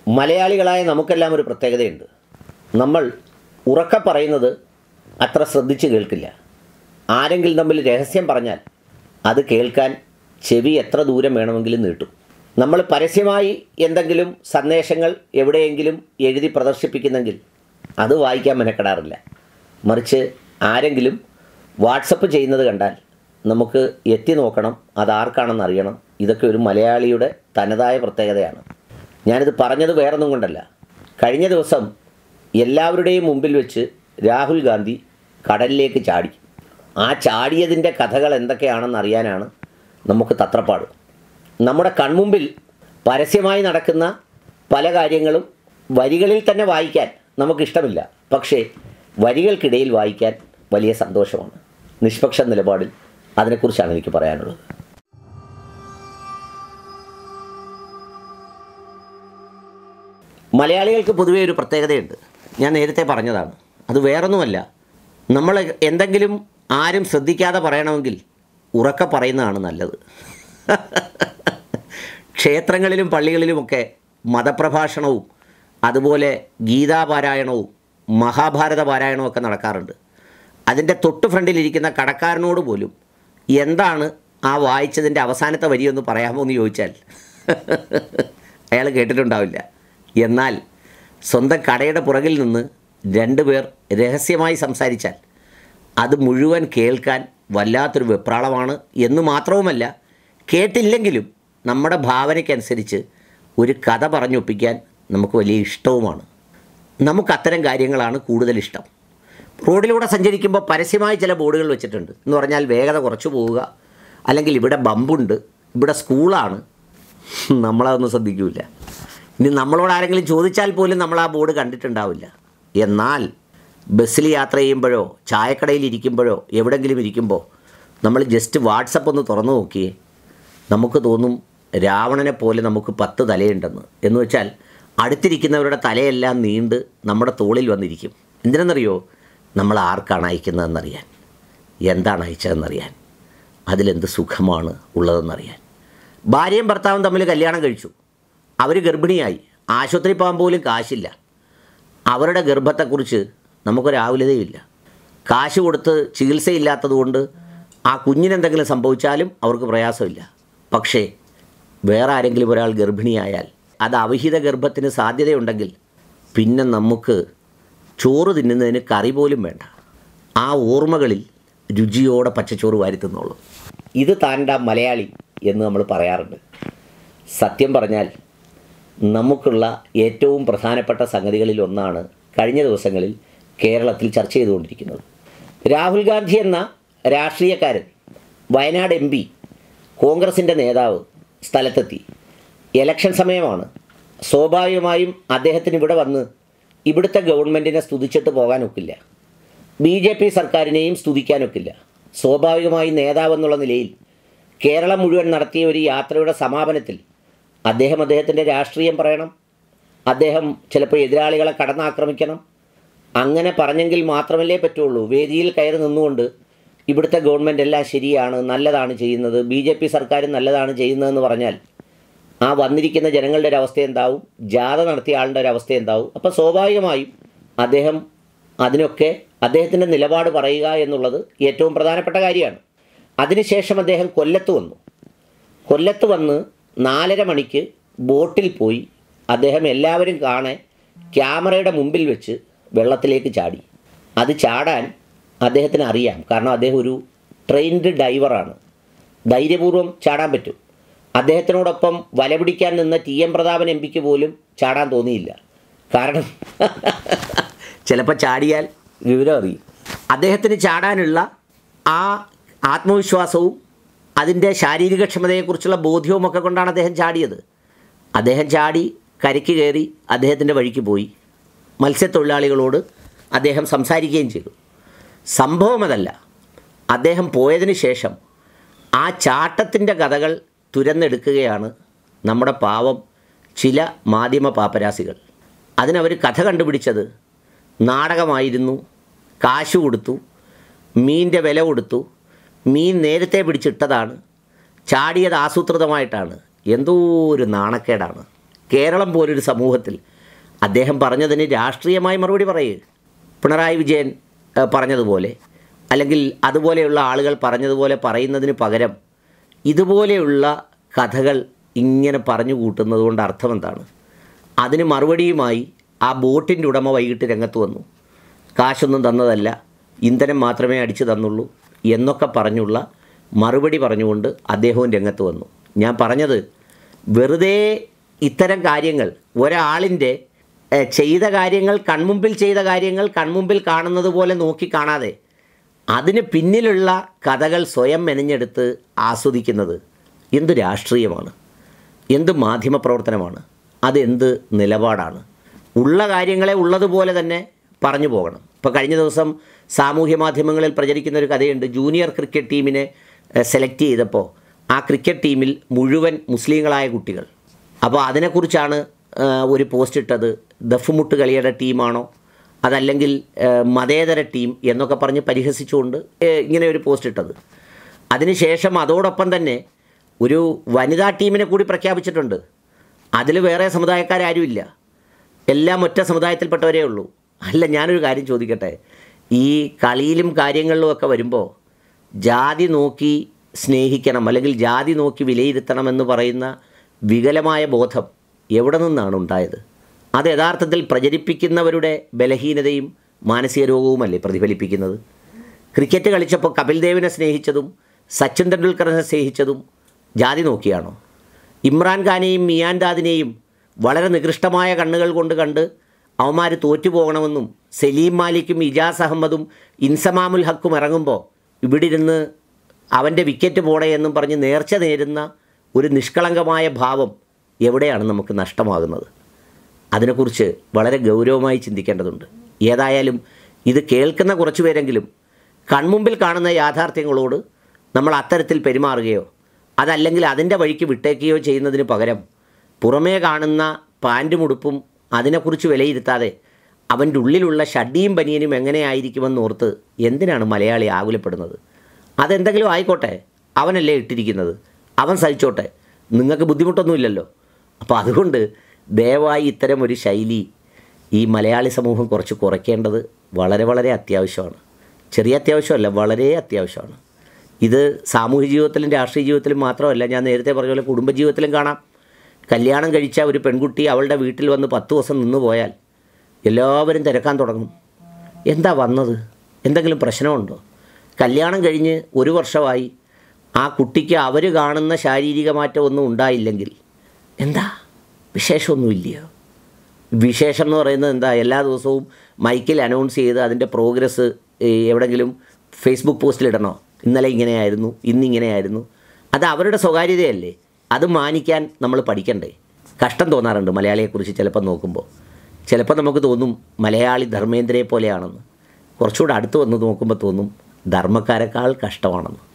മലയാളികളായ നമുക്കെല്ലാം ഒരു പ്രത്യേകതയുണ്ട് നമ്മൾ ഉറക്കെ പറയുന്നത് അത്ര ശ്രദ്ധിച്ച് കേൾക്കില്ല ആരെങ്കിലും തമ്മിൽ രഹസ്യം പറഞ്ഞാൽ അത് കേൾക്കാൻ ചെവി എത്ര ദൂരം വേണമെങ്കിലും നീട്ടും നമ്മൾ പരസ്യമായി എന്തെങ്കിലും സന്ദേശങ്ങൾ എവിടെയെങ്കിലും എഴുതി പ്രദർശിപ്പിക്കുന്നെങ്കിൽ അത് വായിക്കാൻ മെനക്കെടാറില്ല മറിച്ച് ആരെങ്കിലും വാട്സപ്പ് ചെയ്യുന്നത് കണ്ടാൽ നമുക്ക് എത്തി നോക്കണം അത് ആർക്കാണെന്ന് അറിയണം ഇതൊക്കെ ഒരു മലയാളിയുടെ തനതായ പ്രത്യേകതയാണ് ഞാനിത് പറഞ്ഞത് വേറൊന്നും കൊണ്ടല്ല കഴിഞ്ഞ ദിവസം എല്ലാവരുടെയും മുമ്പിൽ വെച്ച് രാഹുൽ ഗാന്ധി കടലിലേക്ക് ചാടി ആ ചാടിയതിൻ്റെ കഥകൾ എന്തൊക്കെയാണെന്ന് അറിയാനാണ് നമുക്ക് തത്രപ്പാട് നമ്മുടെ കൺമുമ്പിൽ പരസ്യമായി നടക്കുന്ന പല കാര്യങ്ങളും വരികളിൽ തന്നെ വായിക്കാൻ നമുക്കിഷ്ടമില്ല പക്ഷേ വരികൾക്കിടയിൽ വായിക്കാൻ വലിയ സന്തോഷമാണ് നിഷ്പക്ഷ നിലപാടിൽ അതിനെക്കുറിച്ചാണ് എനിക്ക് പറയാനുള്ളത് മലയാളികൾക്ക് പൊതുവേ ഒരു പ്രത്യേകതയുണ്ട് ഞാൻ നേരത്തെ പറഞ്ഞതാണ് അത് വേറൊന്നുമല്ല നമ്മൾ എന്തെങ്കിലും ആരും ശ്രദ്ധിക്കാതെ പറയണമെങ്കിൽ ഉറക്കെ പറയുന്നതാണ് നല്ലത് ക്ഷേത്രങ്ങളിലും പള്ളികളിലുമൊക്കെ മതപ്രഭാഷണവും അതുപോലെ ഗീതാപാരായണവും മഹാഭാരത പാരായണവും ഒക്കെ നടക്കാറുണ്ട് അതിൻ്റെ തൊട്ട് ഫ്രണ്ടിലിരിക്കുന്ന കടക്കാരനോട് പോലും എന്താണ് ആ വായിച്ചതിൻ്റെ അവസാനത്തെ വരിയൊന്ന് പറയാമോ എന്ന് ചോദിച്ചാൽ അയാൾ കേട്ടിട്ടുണ്ടാവില്ല എന്നാൽ സ്വന്തം കടയുടെ പുറകിൽ നിന്ന് രണ്ടുപേർ രഹസ്യമായി സംസാരിച്ചാൽ അത് മുഴുവൻ കേൾക്കാൻ വല്ലാത്തൊരു വെപ്രാളമാണ് എന്ന് മാത്രവുമല്ല കേട്ടില്ലെങ്കിലും നമ്മുടെ ഭാവനയ്ക്കനുസരിച്ച് ഒരു കഥ പറഞ്ഞൊപ്പിക്കാൻ നമുക്ക് വലിയ ഇഷ്ടവുമാണ് നമുക്ക് അത്തരം കാര്യങ്ങളാണ് കൂടുതൽ ഇഷ്ടം റോഡിലൂടെ സഞ്ചരിക്കുമ്പോൾ പരസ്യമായി ചില ബോർഡുകൾ വെച്ചിട്ടുണ്ട് എന്ന് പറഞ്ഞാൽ വേഗത കുറച്ച് പോവുക അല്ലെങ്കിൽ ഇവിടെ ബമ്പുണ്ട് ഇവിടെ സ്കൂളാണ് നമ്മളതൊന്നും ശ്രദ്ധിക്കില്ല ഇനി നമ്മളോട് ആരെങ്കിലും ചോദിച്ചാൽ പോലും നമ്മൾ ആ ബോർഡ് കണ്ടിട്ടുണ്ടാവില്ല എന്നാൽ ബസ്സിൽ യാത്ര ചെയ്യുമ്പോഴോ ചായക്കടയിൽ ഇരിക്കുമ്പോഴോ എവിടെങ്കിലും ഇരിക്കുമ്പോൾ നമ്മൾ ജസ്റ്റ് വാട്സപ്പ് ഒന്ന് തുറന്നു നോക്കിയേ നമുക്ക് തോന്നും രാവണനെ പോലെ നമുക്ക് പത്ത് തലയുണ്ടെന്ന് എന്ന് വെച്ചാൽ അടുത്തിരിക്കുന്നവരുടെ തലയെല്ലാം നീണ്ട് നമ്മുടെ തോളിൽ വന്നിരിക്കും എന്തിനെന്നറിയോ നമ്മൾ ആർക്കാണ് അയക്കുന്നതെന്നറിയാൻ എന്താണ് അയച്ചതെന്നറിയാൻ അതിലെന്ത് സുഖമാണ് ഉള്ളതെന്നറിയാൻ ഭാര്യയും ഭർത്താവും തമ്മിൽ കല്യാണം കഴിച്ചു അവർ ഗർഭിണിയായി ആശുപത്രി പോകാൻ പോലും കാശില്ല അവരുടെ ഗർഭത്തെക്കുറിച്ച് നമുക്കൊരാകുലതയില്ല കാശ് കൊടുത്ത് ചികിത്സയില്ലാത്തതുകൊണ്ട് ആ കുഞ്ഞിനെന്തെങ്കിലും സംഭവിച്ചാലും അവർക്ക് പ്രയാസമില്ല പക്ഷേ വേറെ ആരെങ്കിലും ഒരാൾ ഗർഭിണിയായാൽ അത് അവിഹിത ഗർഭത്തിന് സാധ്യതയുണ്ടെങ്കിൽ പിന്നെ നമുക്ക് ചോറ് തിന്നുന്നതിന് കറി പോലും വേണ്ട ആ ഓർമ്മകളിൽ രുചിയോടെ പച്ചച്ചോറ് വാരി തിന്നോളൂ ഇത് താണ്ട മലയാളി എന്ന് നമ്മൾ പറയാറുണ്ട് സത്യം പറഞ്ഞാൽ നമുക്കുള്ള ഏറ്റവും പ്രധാനപ്പെട്ട സംഗതികളിൽ ഒന്നാണ് കഴിഞ്ഞ ദിവസങ്ങളിൽ കേരളത്തിൽ ചർച്ച ചെയ്തുകൊണ്ടിരിക്കുന്നത് രാഹുൽ ഗാന്ധി എന്ന രാഷ്ട്രീയക്കാരൻ വയനാട് എം പി കോൺഗ്രസിൻ്റെ നേതാവ് സ്ഥലത്തെത്തി ഇലക്ഷൻ സമയമാണ് സ്വാഭാവികമായും അദ്ദേഹത്തിന് ഇവിടെ വന്ന് ഇവിടുത്തെ ഗവൺമെൻറ്റിനെ സ്തുതിച്ചിട്ട് പോകാനൊക്കില്ല ബി ജെ പി സർക്കാരിനെയും സ്തുതിക്കാനൊക്കില്ല സ്വാഭാവികമായി നേതാവെന്നുള്ള നിലയിൽ കേരളം മുഴുവൻ നടത്തിയ ഒരു യാത്രയുടെ സമാപനത്തിൽ അദ്ദേഹം അദ്ദേഹത്തിൻ്റെ രാഷ്ട്രീയം പറയണം അദ്ദേഹം ചിലപ്പോൾ എതിരാളികളെ കടന്നാക്രമിക്കണം അങ്ങനെ പറഞ്ഞെങ്കിൽ മാത്രമല്ലേ പറ്റുള്ളൂ വേദിയിൽ കയറി നിന്നുകൊണ്ട് ഇവിടുത്തെ ഗവൺമെൻറ് എല്ലാം ശരിയാണ് നല്ലതാണ് ചെയ്യുന്നത് ബി ജെ പി സർക്കാരും നല്ലതാണ് ചെയ്യുന്നതെന്ന് പറഞ്ഞാൽ ആ വന്നിരിക്കുന്ന ജനങ്ങളുടെ ഒരു അവസ്ഥ എന്താവും ജാഥ നടത്തിയ ആളുടെ ഒരു അവസ്ഥ എന്താവും അപ്പോൾ സ്വാഭാവികമായും അദ്ദേഹം അതിനൊക്കെ അദ്ദേഹത്തിൻ്റെ നിലപാട് പറയുക എന്നുള്ളത് ഏറ്റവും പ്രധാനപ്പെട്ട കാര്യമാണ് അതിനുശേഷം അദ്ദേഹം കൊല്ലത്ത് വന്നു കൊല്ലത്ത് വന്ന് നാലര മണിക്ക് ബോട്ടിൽ പോയി അദ്ദേഹം എല്ലാവരും കാണെ ക്യാമറയുടെ മുമ്പിൽ വെച്ച് വെള്ളത്തിലേക്ക് ചാടി അത് ചാടാൻ അദ്ദേഹത്തിന് അറിയാം കാരണം അദ്ദേഹം ഒരു ട്രെയിൻഡ് ഡൈവറാണ് ധൈര്യപൂർവ്വം ചാടാൻ പറ്റും അദ്ദേഹത്തിനോടൊപ്പം വല പിടിക്കാൻ നിന്ന ടി എം പ്രതാപൻ എം പിക്ക് പോലും ചാടാൻ തോന്നിയില്ല കാരണം ചിലപ്പോൾ ചാടിയാൽ വിവരം അറിയും അദ്ദേഹത്തിന് ചാടാനുള്ള ആ ആത്മവിശ്വാസവും അതിൻ്റെ ശാരീരിക ക്ഷമതയെക്കുറിച്ചുള്ള ബോധ്യവും ഒക്കെ കൊണ്ടാണ് അദ്ദേഹം ചാടിയത് അദ്ദേഹം ചാടി കരയ്ക്ക് കയറി അദ്ദേഹത്തിൻ്റെ വഴിക്ക് പോയി മത്സ്യത്തൊഴിലാളികളോട് അദ്ദേഹം സംസാരിക്കുകയും ചെയ്തു സംഭവം അതല്ല അദ്ദേഹം പോയതിന് ശേഷം ആ ചാട്ടത്തിൻ്റെ കഥകൾ തുരന്നെടുക്കുകയാണ് നമ്മുടെ പാവം ചില മാധ്യമ പാപ്പരാസികൾ അതിനവർ കഥ കണ്ടുപിടിച്ചത് നാടകമായിരുന്നു കാശ് കൊടുത്തു മീനിൻ്റെ വില കൊടുത്തു മീൻ നേരത്തെ പിടിച്ചിട്ടതാണ് ചാടിയത് ആസൂത്രിതമായിട്ടാണ് എന്തോ ഒരു നാണക്കേടാണ് കേരളം പോലൊരു സമൂഹത്തിൽ അദ്ദേഹം പറഞ്ഞതിന് രാഷ്ട്രീയമായി മറുപടി പറയുക പിണറായി വിജയൻ ഏഹ്, പറഞ്ഞതുപോലെ അല്ലെങ്കിൽ അതുപോലെയുള്ള ആളുകൾ പറഞ്ഞതുപോലെ പറയുന്നതിന് പകരം ഇതുപോലെയുള്ള കഥകൾ ഇങ്ങനെ പറഞ്ഞു കൂട്ടുന്നത് കൊണ്ട് അർത്ഥം എന്താണ് അതിന് മറുപടിയുമായി ആ ബോട്ടിൻ്റെ ഉടമ വൈകിട്ട് രംഗത്ത് വന്നു കാശൊന്നും തന്നതല്ല ഇന്ധനം മാത്രമേ അടിച്ചു തന്നുള്ളൂ എന്നൊക്കെ പറഞ്ഞുള്ള മറുപടി പറഞ്ഞുകൊണ്ട് അദ്ദേഹവും രംഗത്ത് വന്നു ഞാൻ പറഞ്ഞത് വെറുതെ ഇത്തരം കാര്യങ്ങൾ ഒരാളിൻ്റെ ഏഹ്, ചെയ്ത കാര്യങ്ങൾ കൺമുമ്പിൽ ചെയ്ത കാര്യങ്ങൾ കൺമുമ്പിൽ കാണുന്നത് പോലെ നോക്കി കാണാതെ അതിന് പിന്നിലുള്ള കഥകൾ സ്വയം മെനഞ്ഞെടുത്ത് ആസ്വദിക്കുന്നത് എന്ത് രാഷ്ട്രീയമാണ് എന്ത് മാധ്യമ പ്രവർത്തനമാണ് അതെന്ത് നിലപാടാണ് ഉള്ള കാര്യങ്ങളെ ഉള്ളതുപോലെ തന്നെ പറഞ്ഞു പോകണം ഇപ്പോൾ കഴിഞ്ഞ ദിവസം സാമൂഹ്യ മാധ്യമങ്ങളിൽ പ്രചരിക്കുന്ന ഒരു കഥയുണ്ട് ജൂനിയർ ക്രിക്കറ്റ് ടീമിനെ സെലക്ട് ചെയ്തപ്പോൾ ആ ക്രിക്കറ്റ് ടീമിൽ മുഴുവൻ മുസ്ലിങ്ങളായ കുട്ടികൾ അപ്പോൾ അതിനെക്കുറിച്ചാണ് ആ, ഒരു പോസ്റ്റ് ഇട്ടത് ദഫുമുട്ട് കളിയുടെ ടീമാണോ അതല്ലെങ്കിൽ ആ, മതേതര ടീം എന്നൊക്കെ പറഞ്ഞ് പരിഹസിച്ചുകൊണ്ട് ഏ, ഇങ്ങനെ ഒരു പോസ്റ്റ് ഇട്ടത് അതിനുശേഷം അതോടൊപ്പം തന്നെ ഒരു വനിതാ ടീമിനെ കൂടി പ്രഖ്യാപിച്ചിട്ടുണ്ട് അതിൽ വേറെ സമുദായക്കാരാരുമില്ല എല്ലാം ഒറ്റ സമുദായത്തിൽപ്പെട്ടവരേ ഉള്ളൂ അല്ല ഞാനൊരു കാര്യം ചോദിക്കട്ടെ ഈ കളിയിലും കാര്യങ്ങളിലും ഒക്കെ വരുമ്പോൾ ജാതി നോക്കി സ്നേഹിക്കണം അല്ലെങ്കിൽ ജാതി നോക്കി വിലയിരുത്തണം എന്ന് പറയുന്ന വികലമായ ബോധം എവിടെ നിന്നാണ് ഉണ്ടായത് അത് യഥാർത്ഥത്തിൽ പ്രചരിപ്പിക്കുന്നവരുടെ ബലഹീനതയും മാനസിക രോഗവുമല്ലേ പ്രതിഫലിപ്പിക്കുന്നത് ക്രിക്കറ്റ് കളിച്ചപ്പോൾ കപിൽ ദേവിനെ സ്നേഹിച്ചതും സച്ചിൻ തെണ്ടുൽക്കറിനെ സ്നേഹിച്ചതും ജാതി നോക്കിയാണോ ഇമ്രാൻഖാനെയും മിയാൻ ദാദിനെയും വളരെ നികൃഷ്ടമായ കണ്ണുകൾ കൊണ്ട് കണ്ട് അവന്മാർ തോറ്റുപോകണമെന്നും സലീം മാലിക്കും ഇജാസ് അഹമ്മദും ഇൻസമാമുൽ ഹക്കും ഇറങ്ങുമ്പോൾ ഇവിടെ ഇരുന്ന് അവൻ്റെ വിക്കറ്റ് പോടേ എന്നും പറഞ്ഞ് നേർച്ച നേരുന്ന ഒരു നിഷ്കളങ്കമായ ഭാവം എവിടെയാണ് നമുക്ക് നഷ്ടമാകുന്നത് അതിനെക്കുറിച്ച് വളരെ ഗൗരവമായി ചിന്തിക്കേണ്ടതുണ്ട് ഏതായാലും ഇത് കേൾക്കുന്ന കുറച്ച് പേരെങ്കിലും കൺമുമ്പിൽ കാണുന്ന യാഥാർത്ഥ്യങ്ങളോട് നമ്മൾ അത്തരത്തിൽ പെരുമാറുകയോ അതല്ലെങ്കിൽ അതിൻ്റെ വഴിക്ക് വിട്ടേക്കുകയോ ചെയ്യുന്നതിന് പകരം പുറമേ കാണുന്ന പാൻറ്റും ഉടുപ്പും അതിനെക്കുറിച്ച് വിലയിരുത്താതെ അവൻ്റെ ഉള്ളിലുള്ള ഷഡിയും ബനിയനും എങ്ങനെയായിരിക്കുമെന്ന് ഓർത്ത് എന്തിനാണ് മലയാളി ആകുലപ്പെടുന്നത് അതെന്തെങ്കിലും ആയിക്കോട്ടെ അവനല്ലേ ഇട്ടിരിക്കുന്നത് അവൻ സഹിച്ചോട്ടെ നിങ്ങൾക്ക് ബുദ്ധിമുട്ടൊന്നുമില്ലല്ലോ അപ്പോൾ അതുകൊണ്ട് ദയവായി ഇത്തരം ഒരു ശൈലി ഈ മലയാളി സമൂഹം കുറച്ച് കുറയ്ക്കേണ്ടത് വളരെ വളരെ അത്യാവശ്യമാണ് ചെറിയ അത്യാവശ്യമല്ല വളരെ അത്യാവശ്യമാണ് ഇത് സാമൂഹ്യ ജീവിതത്തിലും രാഷ്ട്രീയ ജീവിതത്തിലും മാത്രമല്ല ഞാൻ നേരത്തെ പറഞ്ഞ പോലെ കുടുംബജീവിതത്തിലും കാണാം കല്യാണം കഴിച്ച ഒരു പെൺകുട്ടി അവളുടെ വീട്ടിൽ വന്ന് പത്ത് ദിവസം നിന്ന് പോയാൽ എല്ലാവരും തിരക്കാൻ തുടങ്ങും എന്താ വന്നത് എന്തെങ്കിലും പ്രശ്നമുണ്ടോ കല്യാണം കഴിഞ്ഞ് ഒരു വർഷമായി ആ കുട്ടിക്ക് അവർ കാണുന്ന ശാരീരിക മാറ്റമൊന്നും ഉണ്ടായില്ലെങ്കിൽ എന്താ വിശേഷമൊന്നുമില്ലയോ വിശേഷം എന്ന് പറയുന്നത് എന്താ എല്ലാ ദിവസവും മൈക്കിൽ അനൗൺസ് ചെയ്ത് അതിൻ്റെ പ്രോഗ്രസ് എവിടെങ്കിലും ഫേസ്ബുക്ക് പോസ്റ്റിൽ ഇടണോ ഇന്നലെ ഇങ്ങനെയായിരുന്നു ഇന്നിങ്ങനെയായിരുന്നു അത് അവരുടെ സ്വകാര്യതയല്ലേ അത് മാനിക്കാൻ നമ്മൾ പഠിക്കണ്ടേ കഷ്ടം തോന്നാറുണ്ട് മലയാളിയെക്കുറിച്ച് ചിലപ്പോൾ നോക്കുമ്പോൾ ചിലപ്പോൾ നമുക്ക് തോന്നും മലയാളി ധർമ്മേന്ദ്രയെ പോലെയാണെന്ന് കുറച്ചുകൂടെ അടുത്ത് വന്ന് നോക്കുമ്പോൾ തോന്നും ധർമ്മക്കാരെക്കാൾ കഷ്ടമാണെന്ന്